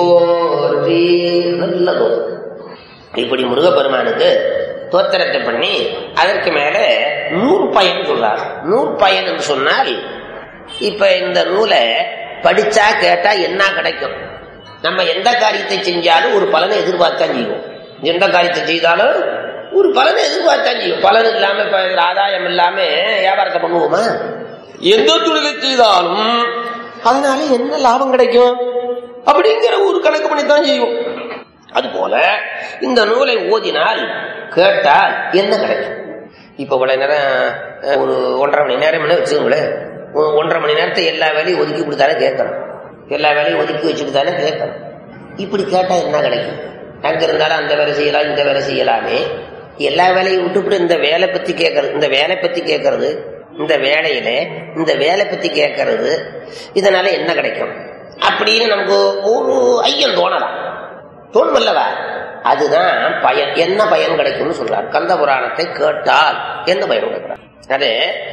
போற்றி நல்ல தோற்றம் இப்படி முருகப்பெருமானுக்கு தோத்திரத்தை பண்ணி அதற்கு மேல நூறு பயன் சொல்றார் நூறு பயன் என்று சொன்னால் இப்ப இந்த நூலை படிச்சா கேட்டா என்ன கிடைக்கும் நம்ம எந்த காரியத்தை செஞ்சாலும் ஒரு பலனை எதிர்பார்த்தான் செய்வோம் எந்த காரியத்தை செய்தாலும் ஒரு பலனை எதிர்பார்த்தான் செய்யும் பலன் இல்லாம இப்ப இதுல ஆதாயம் இல்லாம வியாபாரத்தை பண்ணுவோமா எந்த தொழிலை செய்தாலும் அதனால என்ன லாபம் கிடைக்கும் அப்படிங்கிற ஒரு கணக்கு பண்ணித்தான் செய்வோம் அதுபோல இந்த நூலை ஓதினால் கேட்டால் என்ன கிடைக்கும் இப்ப இவ்வளவு நேரம் அஹ், ஒரு ஒன்றரை மணி நேரம் என்ன வச்சுக்கோங்களேன் ஒ- ஒன்றரை மணி நேரத்தை எல்லா வேலையும் ஒதுக்கி கொடுத்தாலே கேட்கணும் எல்லா வேலையும் ஒதுக்கி வச்சுக்கிட்டாலே கேட்கணும் இப்படி கேட்டா என்ன கிடைக்கும் அங்க இருந்தாலும் அந்த வேலை செய்யலாம் இந்த வேலை செய்யலாமே எல்லா வேலையும் விட்டுவிட்டு இந்த வேலை பத்தி கேட்கறது இந்த வேலை பத்தி கேட்கறது இந்த வேலையில இந்த வேலை பத்தி கேட்கறது இதனால என்ன கிடைக்கும் அப்படின்னு நமக்கு ஒரு ஐயம் தோணலாம் தோன்மல்லவா அதுதான் பயன் என்ன பயன் கிடைக்கும்னு சொல்றார் கந்த புராணத்தை கேட்டால் என்ன பயன் கிடைக்கிறார் அது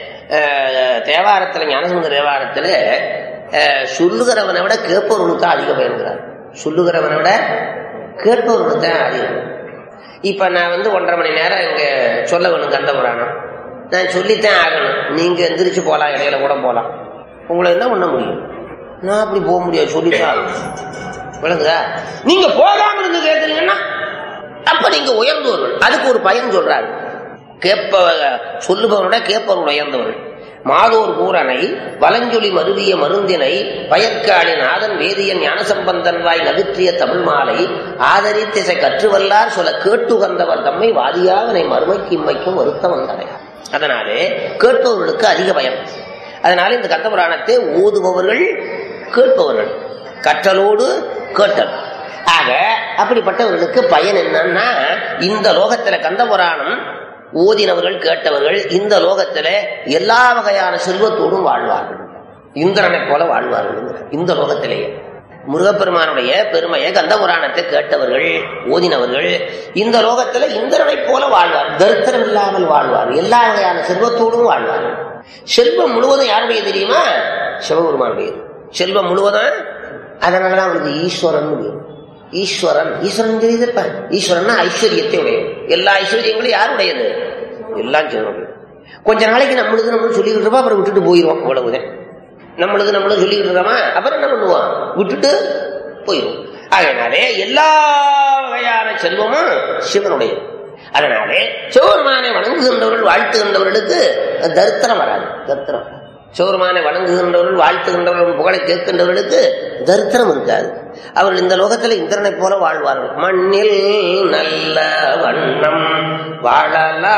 அஹ், தேவாரத்துல ஞானசமுந்த தேவாரத்துல அஹ், சொல்லுகிறவனை விட கேட்பவர்களுக்கு தான் அதிக பயன்கிறார் சொல்லுகிறவனை விட கேட்பவர்களுக்கு தான் அதிகம் இப்ப நான் வந்து ஒன்றரை மணி நேரம் இங்க சொல்ல வேணும் கந்த புராணம் நான் சொல்லித்தான் ஆகணும் நீங்க எந்திரிச்சு போலாம் இடையில கூட போலாம் உங்களை என்ன பண்ண முடியும் நான் அப்படி போக முடியாது சொல்லித்தான் ஆகணும் விளங்குதா நீங்க போகாம இருந்து கேட்கறீங்கன்னா அப்ப நீங்க உயர்ந்தவர்கள் அதுக்கு ஒரு பயன் சொல்றாரு கேட்ப சொல்லுபவனோட கேட்பவர்கள் உயர்ந்தவர்கள் மாதோர் பூரனை வலஞ்சொலி மருவிய மருந்தினை பயற்காளின் ஆதன் வேதியன் ஞானசம்பந்தன் வாய் நவிற்றிய தமிழ் மாலை ஆதரித்திசை கற்றுவல்லார் சொல்ல கேட்டுகந்தவர் தம்மை வாதியாவனை மறுமைக்கு இம்மைக்கும் வருத்தம் வந்தடையார் அதனாலே கேட்பவர்களுக்கு அதிக பயம் அதனால இந்த கந்த புராணத்தை ஓதுபவர்கள் கேட்பவர்கள் கற்றலோடு கேட்டல் ஆக அப்படிப்பட்டவர்களுக்கு பயன் என்னன்னா இந்த லோகத்துல கந்த புராணம் ஓதினவர்கள் கேட்டவர்கள் இந்த லோகத்துல எல்லா வகையான செல்வத்தோடும் வாழ்வார்கள் இந்திரனை போல வாழ்வார்கள் இந்த லோகத்திலேயே முருகப்பெருமானுடைய பெருமையை கந்த புராணத்தை கேட்டவர்கள் ஓதினவர்கள் இந்த லோகத்துல இந்திரனை போல வாழ்வார் தரித்திரம் இல்லாமல் வாழ்வார் எல்லா வகையான செல்வத்தோடும் வாழ்வார் செல்வம் முழுவதும் யாருடைய தெரியுமா சிவபெருமானுடையது செல்வம் முழுவதும் அதனாலதான் அவருக்கு ஈஸ்வரன் பேரு. ஈஸ்வரன் ஈஸ்வரன் தெரியுதுப்ப ஈஸ்வரன் ஐஸ்வர்யத்தை உடையது எல்லா ஐஸ்வர்யங்களும் யாருடையது எல்லாம் சிவனுடையது கொஞ்ச நாளைக்கு நம்மளுக்கு நம்ம சொல்லிக்கிட்டு இருப்போம் அப்புறம் விட்டுட்டு போயிடுவோம் அவ்வளவுதான் நம்மளுக்கு நம்மளும் சொல்லிக்கிட்டு இருக்கோமா அப்புறம் என்ன பண்ணுவோம் விட்டுட்டு போயிடும் அதனாலே எல்லா வகையான செல்வமும் சிவனுடையது அதனாலே சிவபெருமானை வணங்குகின்றவர்கள் வாழ்த்துகின்றவர்களுக்கு தரித்திரம் வராது தரித்திரம் சிவபெருமானை வணங்குகின்றவர்கள் வாழ்த்துகின்றவர்கள் புகழை கேட்கின்றவர்களுக்கு தரித்திரம் இருக்காது அவர்கள் இந்த லோகத்தில் இந்திரனை போல வாழ்வார்கள் மண்ணில் நல்ல வண்ணம் வாழலா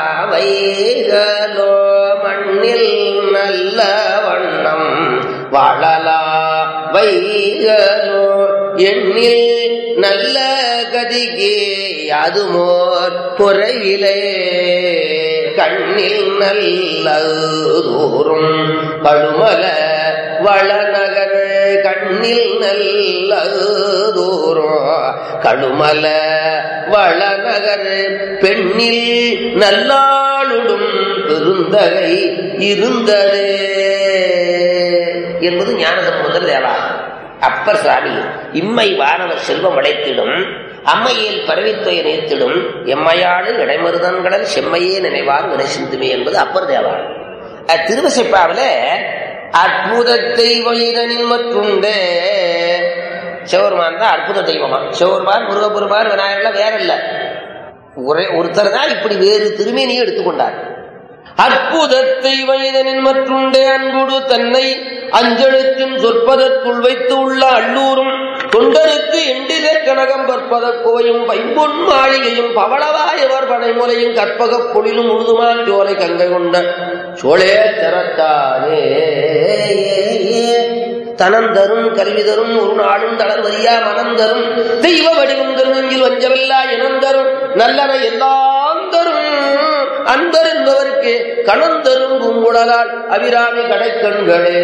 வைகளோ மண்ணில் நல்ல வண்ணம் வாழலா வைகளோ எண்ணில் நல்ல கதிகே அதுமோர் குறைவிலே கண்ணில் நல்ல தூரும் கடுமல வளநகர் கண்ணில் நல்ல தூரும் கடுமல வளநகர் பெண்ணில் நல்லாளுடும் பெருந்தகை இருந்ததே என்பது ஞானசம்பந்தர் தேவா அப்பர் சுவாமி இம்மை வானவர் செல்வம் அடைத்திடும் அம்மையில் பரவித்துய நேர்த்திடும் எம்மையாடு இடைமருதன்கடல் செம்மையே நினைவார் வினை சிந்துமே என்பது அப்பர் தேவா திருவசைப்பாவில அற்புதத்தை வழிதனில் மற்றுண்டே சிவருமான் தான் அற்புத தெய்வமா சிவருமான் முருகப்பெருமான் விநாயகர்லாம் வேற இல்ல ஒரே ஒருத்தர் தான் இப்படி வேறு திருமேனியை எடுத்துக்கொண்டார் அற்புதத்தை வயதனின் மற்றுண்டே அன்புடு தன்னை அஞ்செழுத்தின் சொற்பதற்குள் வைத்து உள்ள அல்லூரும் தொண்டருக்கு எண்டிலே கனகம் பற்பத கோயும் பைம்பொன் மாளிகையும் பவளவாயவர் படைமுறையும் கற்பகப் பொழிலும் உழுதுமான் ஜோலை கங்கை கொண்ட சோழே தரத்தானே தனந்தரும் கல்வி தரும் ஒரு நாளும் தளர்வரியா மனம் தரும் தெய்வ வடிவம் தரும் நெஞ்சில் வஞ்சமில்லா இனம் தரும் நல்லன எல்லாம் தரும் அன்பர் என்பவருக்கு கணந்தரும் பூங்குழலால் அபிராமி கடைக்கண்களே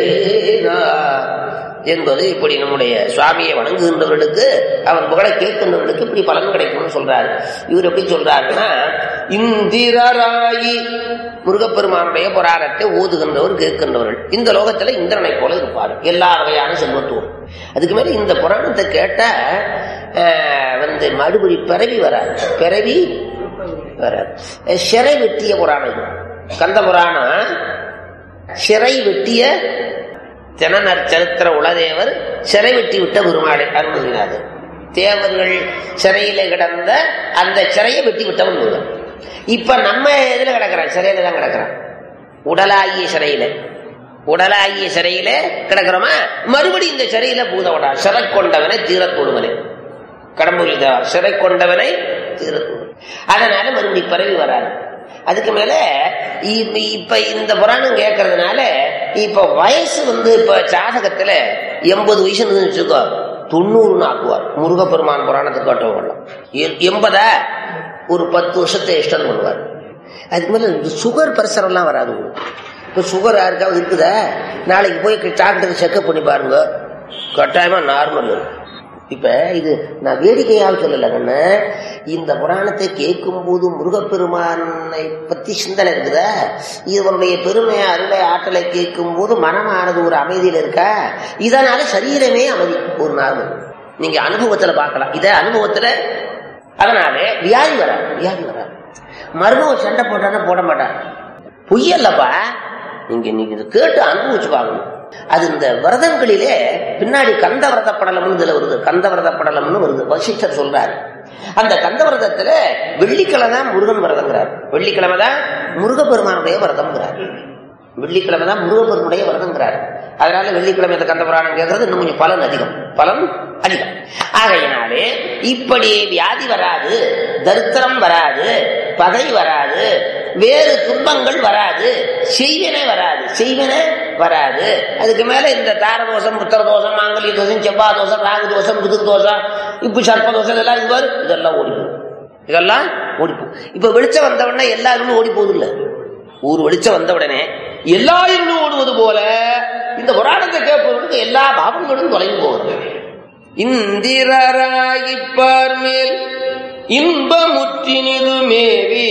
என்பது இப்படி நம்முடைய சுவாமியை வணங்குகின்றவர்களுக்கு அவன் புகழை கேட்கின்றவர்களுக்கு இப்படி பலன் கிடைக்கும்னு சொல்றாரு இவர் எப்படி சொல்றாருன்னா இந்திரராயி முருகப்பெருமானுடைய புராணத்தை ஓதுகின்றவர் கேட்கின்றவர்கள் இந்த லோகத்துல இந்திரனை போல இருப்பார் எல்லா வகையான செல்வத்துவம் அதுக்கு மேல இந்த புராணத்தை கேட்டா ஆஹ், வந்து மறுபடி பிறவி வராது பிறவி வராது சிறை வெட்டிய புராணம் இது கந்த புராணம் சிறை வெட்டிய தினநர் சரித்திர உலதேவர் சிறை வெட்டி விட்ட பெருமாளை அருள்கிறார்கள் தேவர்கள் சிறையில கிடந்த அந்த சிறையை வெட்டி விட்டவன் முருகன் இப்ப நம்ம இதுல கிடக்கிறான் சிறையில தான் கிடக்கிறான் உடலாகிய சிறையில உடலாகிய சிறையில கிடக்கிறோமா மறுபடியும் இந்த சிறையில பூதவடா சிறை கொண்டவனை தீரத்தோடுவனே கடம்பூரில் தேவா சிறை கொண்டவனை தீரத்தோடு அதனால மறுபடியும் பரவி வராது அதுக்கு மேல இப்ப- இப்ப இந்த புராணம் கேட்கறதுனால இப்ப வயசு வந்து இப்ப ஜாதகத்துல எண்பது வயசு வச்சுக்கோ தொண்ணூறுன்னு ஆக்குவார் முருகப்பெருமான் புராணத்தை கேட்டவங்களாம் எ- எண்பதா ஒரு பத்து வருஷத்தை எக்ஸ்டன் பண்ணுவார் அதுக்கு மேல இந்த சுகர் பிரஷர் எல்லாம் வராது உங்களுக்கு. இப்ப சுகர் யாருக்காவது இருக்குதா நாளைக்கு போய் டாக்டர் செக்அப் பண்ணி பாருங்க கட்டாயமா நார்மல் இருக்கும் இப்ப இது நான் வேடிக்கையாக சொல்லல கண்ணு இந்த புராணத்தை கேட்கும் போது முருகப்பெருமானை பத்தி சிந்தனை இருக்குதா இவனுடைய பெருமை அருளை ஆற்றலை கேட்கும் போது மனமானது ஒரு அமைதியில இருக்கா இதனால சரீரமே அமைதி ஒரு நாள் நீங்க அனுபவத்துல பார்க்கலாம் இத அனுபவத்துல அதனால வியாதி வராது வியாதி வராது மருமக சண்டை போட்டானா போட மாட்டான் பொய்யல்லப்பா நீங்க நீங்க இதை கேட்டு அனுபவிச்சு பார்க்கணும் அது இந்த விரதங்களிலே பின்னாடி கந்த விரத படலம்னு இதுல வருது கந்த விரத படலம்னு வருது வசிஷ்டர் சொல்றாரு அந்த கந்த விரதத்துல வெள்ளிக்கிழமை தான் முருகன் விரதங்கிறார் வெள்ளிக்கிழமை தான் முருகப்பெருமானுடைய விரதம்ங்கிறார் வெள்ளிக்கிழமை தான் முருகப்பெருமுடைய விரதங்கிறார் அதனால வெள்ளிக்கிழமை இந்த கந்த புராணம் கேட்கறது இன்னும் கொஞ்சம் பலன் அதிகம் பலன் அதிகம் ஆகையினாலே இப்படி வியாதி வராது தரித்திரம் வராது பகை வராது வேறு துன்பங்கள் வராது செய்வனே வராது செய்வனே வராது அதுக்கு மேல இந்த தார தோஷம் புத்திர தோஷம் மாங்கல்ய தோஷம் செவ்வா தோஷம் ராகு தோஷம் புது தோஷம் இப்ப சர்ப்ப தோஷம் இதெல்லாம் இது பாரு, இதெல்லாம் ஓடி போகும் இதெல்லாம் ஓடி போகும் இப்ப வெளிச்சம் வந்த உடனே எல்லா இருளும் ஓடி போகுது இல்ல ஒரு வெளிச்சம் வந்த உடனே எல்லா இருளும் ஓடுவது போல இந்த புராணத்தை கேட்பவர்களுக்கு எல்லா பாவங்களும் தொலைந்து போகிறது இந்திரராயிப்பார் மேல் இன்பமுற்றினிது மேவி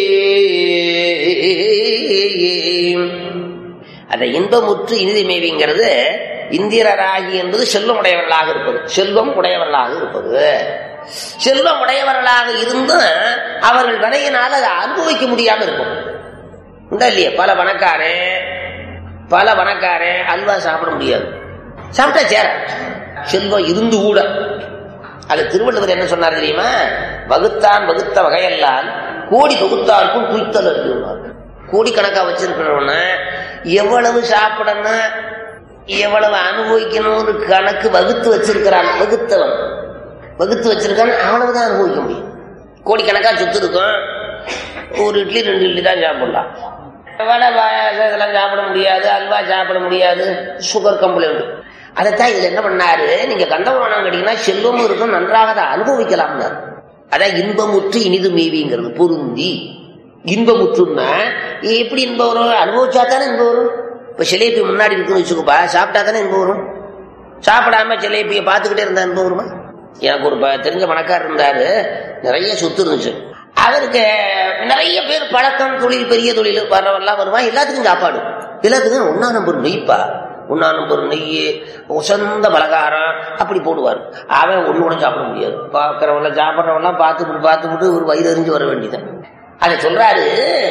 அந்த இன்பமுற்று இனிது மேவிங்கிறது இந்திரராகி என்பது செல்வம் உடையவர்களாக இருப்பது செல்வம் உடையவர்களாக இருப்பது செல்வம் உடையவர்களாக இருந்தும் அவர்கள் வினையினால் அதை அனுபவிக்க முடியாம இருக்கும் உண்டா இல்லையா பல பணக்காரன் பல பணக்காரன் அல்வா சாப்பிட முடியாது சாப்பிட்டா சேர செல்வம் இருந்து கூட அது திருவள்ளுவர் என்ன சொன்னார் தெரியுமா வகுத்தான் வகுத்த வகையெல்லாம் கோடி தொகுத்தாருக்கும் குய்த்தல் அறியுமார் கோடிக்கணக்கா வச்சிருக்கிறவன எவ்வளவு சாப்பிடணும் எவ்வளவு அனுபவிக்கணும்னு கணக்கு வகுத்து வச்சிருக்கிறான் வகுத்தவன் வகுத்து வச்சிருக்கான் அவ்வளவுதான் அனுபவிக்க முடியும் கோடிக்கணக்கா சொத்து இருக்கும் ஒரு இட்லி ரெண்டு இட்லி தான் சாப்பிடலாம் வடை பாயாசம் இதெல்லாம் சாப்பிட முடியாது அல்வா சாப்பிட முடியாது சுகர் கம்ப்ளைண்ட் அதைத்தான் இதுல என்ன பண்ணாரு நீங்க கந்தபுராணம் கேட்டீங்கன்னா செல்வமும் இருக்கும் நன்றாக அதை அனுபவிக்கலாம்னாரு அதான் இன்பமுற்று இனிது மேவிங்கிறது பொருந்தி இன்பமுற்றுன்னா எப்படி இன்பம் வரும் அனுபவிச்சா தானே இன்பம் வரும் இப்ப சிலேபி முன்னாடி இருக்குன்னு வச்சுக்கோப்பா சாப்பிட்டா தானே இன்பம் வரும் சாப்பிடாம சிலேபியை பார்த்துக்கிட்டே இருந்தா இன்பம் வருமா எனக்கு ஒரு ப- தெரிஞ்ச பணக்காரர் இருந்தாரு நிறைய சொத்து இருந்துச்சு அவருக்கு நிறைய பேர் பழக்கம் தொழில் பெரிய தொழில் வர்றவெல்லாம் வருவான் எல்லாத்துக்கும் சாப்பாடு எல்லாத்துக்கும் ஒன்னா நம்பர் நெய்ப்பா ஒன்னா நம்பர் நெய் உசந்த பலகாரம் அப்படி போடுவார் அவன் ஒண்ணு கூட சாப்பிட முடியாது பார்க்கறவங்கள சாப்பிட்றவங்களாம் பார்த்து பார்த்துக்கிட்டு ஒரு வயிறு எறிஞ்சு வர வேண்டியதான் அதை சொல்றாரு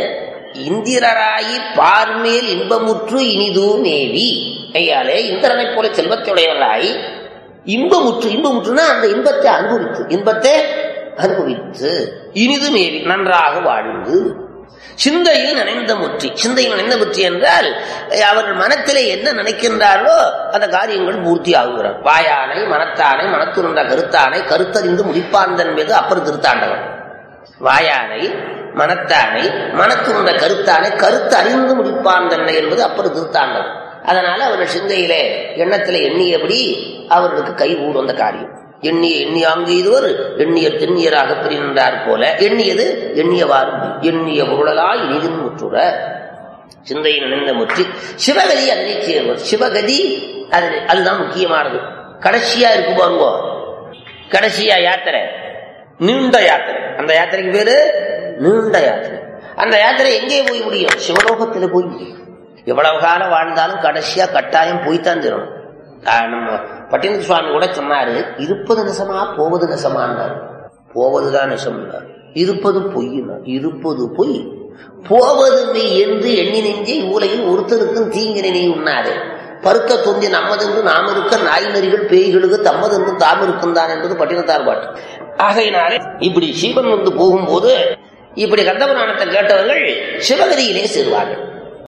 இந்திரராயி பார்மேல் இன்பமுற்று இனிது மேவி ஐயாலே இந்திரனை போல செல்வத்துடையவராய் இன்பமுற்று இன்பமுற்றுனா அந்த இன்பத்தை அனுபவித்து இன்பத்தை அனுபவித்து இனிது மேவி நன்றாக வாழ்ந்து சிந்தையில் நினைந்த முற்றி சிந்தையில் நினைந்த முற்றி என்றால் அஹ், அவர்கள் மனத்திலே என்ன நினைக்கின்றார்களோ அந்த காரியங்கள் பூர்த்தி ஆகுகிறார் வாயானை மனத்தானை மனத்துணர்ந்த கருத்தானை கருத்தறிந்து முடிப்பான் என்பது அப்பர் திருத்தாண்டவன் வாயானை மனத்தானை மனத்துணர்ந்த கருத்தானை கருத்து அறிந்து முடிப்பான் தன்னை என்பது அப்பர் திருத்தாண்டவன் அதனால அவர்கள் சிந்தையிலே எண்ணத்திலே எண்ணியபடி அவர்களுக்கு கை கூடும் அந்த காரியம் எண்ணிய எண்ணியாங்கு இதுவர் எண்ணியர் திண்ணியராக பிரிந்தார் போல எண்ணியது எண்ணியவாறு எண்ணிய பொருளாய் இனிதும் முற்றுற சிந்தையில் நினைந்த முற்றி சிவகதி அதனை சேர்வர் சிவகதி அது அதுதான் முக்கியமானது கடைசியா இருக்கு பாருங்க கடைசியா யாத்திரை நீண்ட யாத்திரை அந்த யாத்திரைக்கு பேரு நீண்ட யாத்திரை அந்த யாத்திரை எங்கே போய் முடியும் சிவலோகத்துல போய் முடியும் எவ்வளவு காலம் வாழ்ந்தாலும் கடைசியா கட்டாயம் போய்த்தான் தரும் ஆஹ் நம்ம பட்டினத்து சுவாமி கூட சொன்னாரு இருப்பது நெசமா போவது நெசமான்னாரு போவதுதான் நெசம்னார் இருப்பது பொய்யினார் இருப்பது பொய் போவது மெய் என்று எண்ணி நெஞ்சை ஊலையில் ஒருத்தருக்கும் தீங்கினை நீ உண்ணாதே பருக்க தொந்தி நம்மதென்று நாம் இருக்க நாய் நரிகள் பேய்களுக்கு தம்மதென்று தாம் இருக்கும் தான் என்பது பட்டினத்தார் பாட்டு ஆகையினாலே இப்படி சீவன் வந்து போகும்போது இப்படி கந்தபுராணத்தை கேட்டவர்கள் சிவகதியிலே சேருவார்கள்